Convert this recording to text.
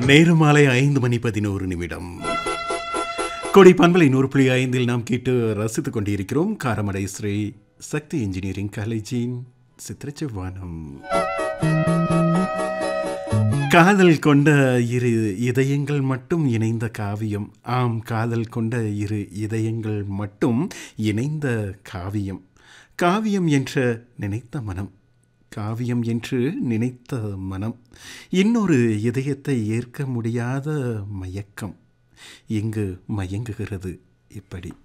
நேரு மாலை ஐந்து மணி பதினோரு நிமிடம் கொடி பண்பலை நூறு புள்ளி ஐந்தில் நாம் கேட்டு ரசித்துக் கொண்டிருக்கிறோம் காரமடை ஸ்ரீ சக்தி இன்ஜினியரிங் காலேஜின் சித்திரச்செவ்வானம் காதல் கொண்ட இரு இதயங்கள் மட்டும் இணைந்த காவியம் ஆம் காதல் கொண்ட இரு இதயங்கள் மட்டும் இணைந்த காவியம் காவியம் என்ற நினைத்த மனம் காவியம் என்று நினைத்த மனம் இன்னொரு இதயத்தை ஏற்க முடியாத மயக்கம் இங்கு மயங்குகிறது இப்படி